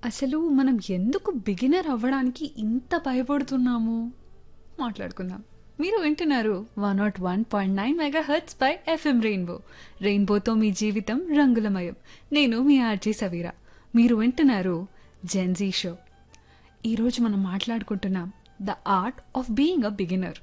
అసలు మనం ఎందుకు బిగినర్ అవ్వడానికి ఇంత భయపడుతున్నాము మాట్లాడుకుందాం మీరు వింటున్నారు one not one point nine mega hertz by FM rainbow రెయిన్బోతో మీ జీవితం రంగులమయం నేను మీ ఆర్జీ సవీరా మీరు వింటున్నారు జెన్జీ షో ఈరోజు మనం మాట్లాడుకుంటున్నాం the art of being a beginner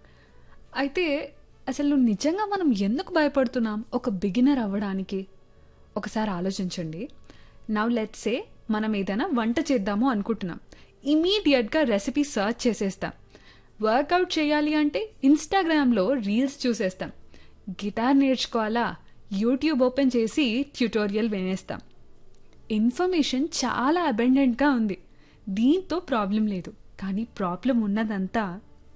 అయితే అసలు నిజంగా మనం ఎందుకు భయపడుతున్నాం ఒక బిగినర్ అవ్వడానికి ఒకసారి ఆలోచించండి నవ్ లెట్స్ సే మనం ఏదైనా వంట చేద్దాము అనుకుంటున్నాం ఇమీడియట్గా రెసిపీ సర్చ్ చేసేస్తాం వర్కౌట్ చేయాలి అంటే ఇన్స్టాగ్రామ్లో రీల్స్ చూసేస్తాం గిటార్ నేర్చుకోవాలా యూట్యూబ్ ఓపెన్ చేసి ట్యూటోరియల్ వినేస్తాం ఇన్ఫర్మేషన్ చాలా అబెండెంట్గా ఉంది దీంతో ప్రాబ్లం లేదు కానీ ప్రాబ్లం ఉన్నదంతా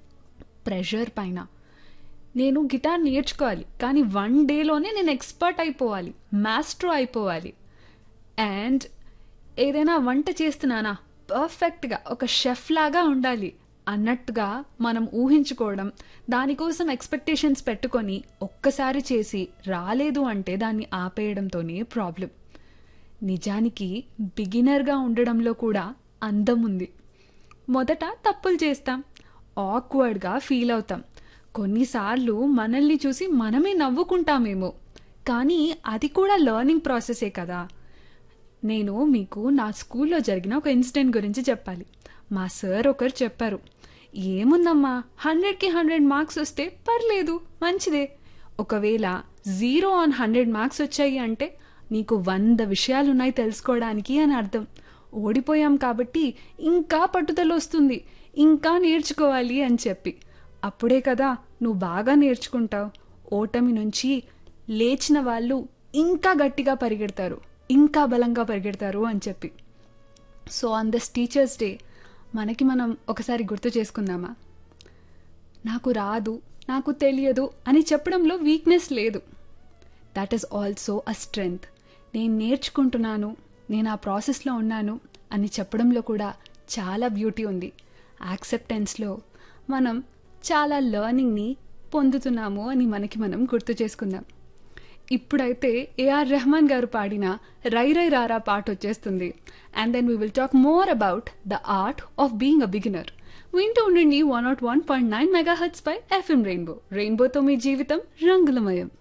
ప్రెషర్ పైన నేను గిటార్ నేర్చుకోవాలి కానీ వన్ డేలోనే నేను ఎక్స్పర్ట్ అయిపోవాలి మాస్ట్రో అయిపోవాలి అండ్ ఏదైనా వంట చేస్తున్నానా పర్ఫెక్ట్గా ఒక షెఫ్ లాగా ఉండాలి అన్నట్టుగా మనం ఊహించుకోవడం దానికోసం ఎక్స్పెక్టేషన్స్ పెట్టుకొని ఒక్కసారి చేసి రాలేదు అంటే దాన్ని ఆపేయడంతోనే ప్రాబ్లం నిజానికి బిగినర్గా ఉండడంలో కూడా అందం ఉంది మొదట తప్పులు చేస్తాం ఆక్వర్డ్గా ఫీల్ అవుతాం కొన్నిసార్లు మనల్ని చూసి మనమే నవ్వుకుంటామేమో కానీ అది కూడా లెర్నింగ్ ప్రాసెసే కదా నేను మీకు నా స్కూల్లో జరిగిన ఒక ఇన్సిడెంట్ గురించి చెప్పాలి మా సార్ ఒకరు చెప్పారు ఏముందమ్మా హండ్రెడ్కి హండ్రెడ్ మార్క్స్ వస్తే పర్లేదు మంచిదే ఒకవేళ జీరో ఆన్ హండ్రెడ్ మార్క్స్ వచ్చాయి అంటే నీకు వంద విషయాలు ఉన్నాయి తెలుసుకోవడానికి అని అర్థం ఓడిపోయాం కాబట్టి ఇంకా పట్టుదల వస్తుంది ఇంకా నేర్చుకోవాలి అని చెప్పి అప్పుడే కదా నువ్వు బాగా నేర్చుకుంటావు ఓటమి నుంచి లేచిన వాళ్ళు ఇంకా గట్టిగా పరిగెడతారు ఇంకా బలంగా పరిగెడతారు అని చెప్పి so on this teachers day మనకి మనం ఒకసారి గుర్తు చేసుకుందామా నాకు రాదు నాకు తెలియదు అని చెప్పడంలో వీక్నెస్ లేదు that is also a strength నేను నేర్చుకుంటున్నాను నేను ఆ ప్రాసెస్లో ఉన్నాను అని చెప్పడంలో కూడా చాలా బ్యూటీ ఉంది యాక్సెప్టెన్స్లో మనం చాలా లెర్నింగ్ని పొందుతున్నాము అని మనకి మనం గుర్తు చేసుకుందాం ఇప్పుడైతే ఏఆర్ రెహమాన్ గారు పాడిన రై రై రారా పాట వచ్చేస్తుంది and then we will talk more about the art of being a beginner వింటూ ఉండండి one not one point nine mega megahertz పై ఎఫ్ఎం రెయిన్బో రెయిన్బోతో మీ జీవితం రంగులమయం